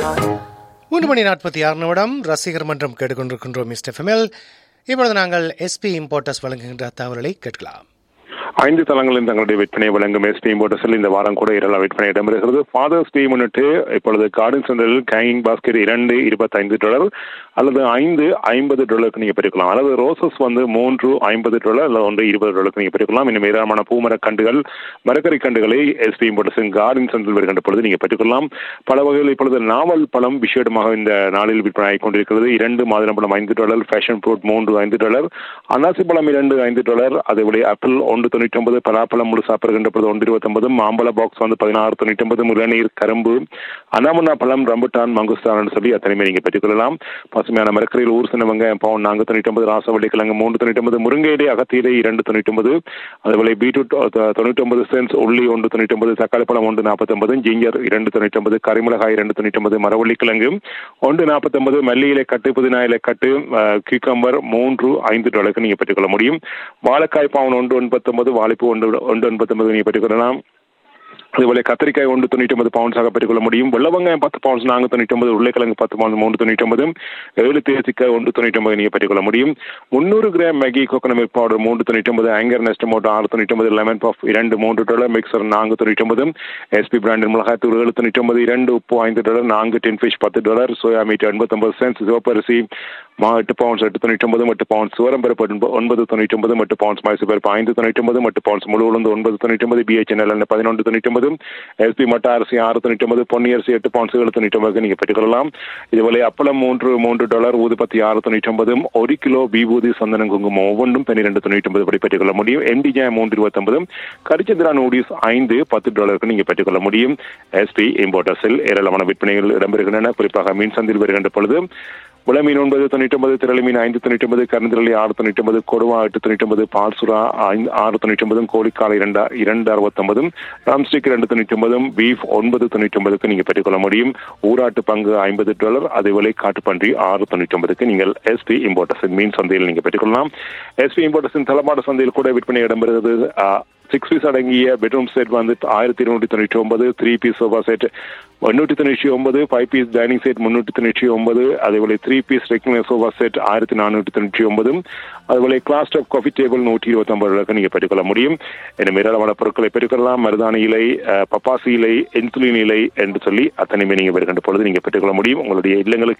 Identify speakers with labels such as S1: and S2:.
S1: மூன்று மணி நாற்பத்தி ஆறு நிமிடம் ரசிகர் மன்றம் கேட்டுக்கொண்டிருக்கின்றோம் மிஸ்டர் ஃபெமில் இப்பொழுது நாங்கள் எஸ்பி இம்போர்ட்டர்ஸ் வழங்குகின்ற தகவலை கேட்கலாம்
S2: ஐந்து தளங்களில் தங்களுடைய விற்பனை வழங்கும் எஸ்பி இம்போர்ட்டர்ஸில் இந்த வாரம் கூட இரலாம் விற்பனை இடம்பெறுகிறது ஃபாதர்ஸ் டே முன்னிட்டு இப்பொழுது கார்டன் சென்டரில் கேங்கிங் பாஸ்கெட் இரண்டு இருபத்தைந்து டாலர் அல்லது ஐந்து ஐம்பது டாலருக்கு நீங்கள் பெற்றுக்கலாம் அல்லது ரோசஸ் வந்து மூன்று ஐம்பது டாலர் அல்லது ஒன்று இருபது டாலருக்கு நீங்கள் பெற்றுக்கலாம் இன்னும் ஏராளமான பூமர கண்டுகள் மரக்கறி கண்டுகளை எஸ்பி இம்போர்ட்டர்ஸின் கார்டன் சென்டரில் வருகின்ற பொழுது நீங்கள் பெற்றுக்கொள்ளலாம் பல வகையில் இப்பொழுது நாவல் பழம் விசேடமாக இந்த நாளில் விற்பனை ஆகிக் கொண்டிருக்கிறது இரண்டு மாதுளம்பழம் ஐந்து டாலர் ஃபேஷன் ஃப்ரூட் மூன்று ஐந்து டாலர் அன்னாசி பழம் இரண்டு ஐந்து டாலர் அதேபடி ஆப்பிள் ஒன்று தொண்ணூற்றி ஒன்பது பலாப்பழம் முழு சாப்பிடுகின்ற பொழுது ஒன்று இருபத்தொன்பது மாம்பழ பாக்ஸ் வந்து பதினாறு தொண்ணூற்றி ஒன்பது முருநீர் கரும்பு அனாமுன்னா பழம் ரம்புட்டான் மங்குஸ்தான் சொல்லி அத்தனையுமே நீங்கள் பெற்றுக்கொள்ளலாம் பசுமையான மரக்கரையில் ஊர் சின்ன வெங்காயம் பவுன் நான்கு தொண்ணூற்றி ஒன்பது ராசவள்ளி கிழங்கு மூன்று தொண்ணூற்றி ஒன்பது முருங்கையிலே அகத்தியிலே இரண்டு தொண்ணூற்றி ஒன்பது அதுபோல பீட்ரூட் தொண்ணூற்றி ஒன்பது சென்ஸ் உள்ளி ஒன்று தொண்ணூற்றி ஒன்பது தக்காளி பழம் ஒன்று நாற்பத்தொன்பது ஜிஞ்சர் இரண்டு தொண்ணூற்றி ஒன்பது கரிமிளகாய் இரண்டு தொண்ணூற்றி ஒன்பது மரவள்ளி கிழங்கு ஒன்று நாற்பத்தொன்பது மல்லி இலை கட்டு புதினா இலை கட்டு கியூக்கம்பர் மூன்று ஐந்து டாலருக்கு நீங்கள் பெற்றுக்கொள்ள முடியும் வாழைக்காய் பவுன் ஒன்று எண்பத்தொன்பது வாழைப்பு ஒன்று ஒன்று எண்பத்தொன்பது நீங்கள் பெற்றுக்கொள்ளலாம் அதுபோல கத்திரிக்காய் ஒன்று தொண்ணூற்றி ஒன்பது பவுன்ஸாக பெற்றுக்கொள்ள முடியும் வெள்ள வெங்காயம் பத்து பவுன்ஸ் நான்கு தொண்ணூற்றி ஒன்பது உருளைக்கிழங்கு பத்து பவுன்ஸ் மூன்று தொண்ணூற்றி ஒன்பது ஏழு தேசிக்காய் ஒன்று தொண்ணூற்றி ஒன்பது நீங்கள் பெற்றுக்கொள்ள முடியும் முந்நூறு gram Maggi coconut milk powder மூன்று தொண்ணூற்றி ஒன்பது ஆங்கர் நெஸ்ட் மோட்டோ ஆறு தொண்ணூற்றி ஒன்பது லெமன் பஃப் இரண்டு மூன்று டாலர் மிக்சர் நான்கு தொண்ணூற்றி ஒன்பது எஸ்பி பிராண்டின் மிளகாய் தூள் ஏழு தொண்ணூற்றி ஒன்பது இரண்டு உப்பு ஐந்து டாலர் நான்கு டென் ஃபிஷ் பத்து டாலர் சோயா மீட் எண்பத்தொன்பது சென்ஸ் சிவப்பரிசி மா எட்டு பவுன்ஸ் எட்டு தொண்ணூற்றி ஒன்பது எட்டு பவுன்ஸ் சூரம்பருப்பு ஒன்பது தொண்ணூற்றி ஒன்பது எட்டு பவுன்ஸ் மைசூர் பருப்பு ஐந்து தொண்ணூற்றி ஒன்பது எட்டு பவுன்ஸ் முழு உளுந்து ஒன்பது தொண்ணூற்றி ஒன்பது பிஹெச்என்எல் பதினொன்று தொண்ணூற்றி ஒன்பது எஸ்பி மட்ட அரிசி ஆறு தொண்ணூற்றி ஒன்பது பொன்னி அரிசி எட்டு பவுன்ஸ் ஏழு தொண்ணூற்றி ஒன்பது நீங்கள் பெற்றுக்கொள்ளலாம் இதுபோல அப்பளம் மூன்று மூன்று டாலர் ஊதுபத்தி ஆறு தொண்ணூற்றி ஒன்பது ஒரு கிலோ விபூதி சந்தனம் குங்குமம் ஒவ்வொன்றும் பன்னிரெண்டு தொண்ணூற்றி ஒன்பது படி பெற்றுக்கொள்ள முடியும் எம்டி ஜாம் மூன்று இருபத்தொன்பது கரிச்சந்திரா நூடிஸ் ஐந்து பத்து டாலருக்கு நீங்கள் பெற்றுக்கொள்ள முடியும் எஸ்பி இம்போர்ட்டர்ஸில் ஏராளமான விற்பனைகள் இடம்பெறுகின்றன குறிப்பாக மீன் சந்தையில் வருகின்ற பொழுது உள மீன் ஒன்பது தொண்ணூற்றி ஒன்பது திரளி மீன் ஐந்து தொண்ணூற்றி ஒன்பது கருந்திரளி ஆறு தொண்ணூற்றி ஒன்பது கொடுவா எட்டு தொண்ணூற்றி ஒன்பது பால்சுரா ஐந்து ஆறு தொண்ணூற்றி ஒன்பதும் கோழிக்கால் இரண்டு இரண்டு அறுபத்தொன்பதும் ராம்ஸ்டிக் ரெண்டு தொண்ணூற்றி ஒன்பதும் பீஃப் ஒன்பது தொண்ணூற்றி ஒன்பதுக்கு நீங்கள் பெற்றுக்கொள்ள முடியும் ஊராட்டு பங்கு ஐம்பது டாலர் அதேவேளை காட்டுப்பன்றி ஆறு தொண்ணூற்றி ஒன்பதுக்கு நீங்கள் எஸ்பி இம்போர்ட்டர்ஸின் மீன் சந்தையில் நீங்கள் பெற்றுக்கொள்ளலாம் எஸ்பி இம்போர்ட்டர்ஸின் தளமாட சந்தையில் கூட விற்பனை இடம்பெறுகிறது சிக்ஸ் பீஸ் அடங்கிய பெட்ரூம் செட் வந்து ஆயிரத்தி இருநூற்றி தொண்ணூற்றி ஒன்பது த்ரீ பீஸ் சோஃபா செட் முன்னூற்றி தொண்ணூற்றி ஒன்பது ஃபைவ் பீஸ் டைனிங் செட் முன்னூற்றி தொண்ணூற்றி ஒன்பது அதேபோல three piece recliner sofa set ஆயிரத்தி நானூற்றி தொண்ணூற்றி ஒன்பது அதுபோல கிளாஸ் டாப் காஃபி டேபிள் நூற்றி இருபத்தொன்பது ரூபாய்க்கு நீங்கள் பெற்றுக்கொள்ள முடியும் இன்னும் ஏராளமான பொருட்களை பெற்றுக்கொள்ளலாம் மருதாணி இலை பப்பாசி இலை இன்சுலின் இலை என்று சொல்லி அத்தனையுமே நீங்கள் வருகின்ற பொழுது நீங்கள் பெற்றுக்கொள்ள முடியும் உங்களுடைய இல்லங்களுக்கு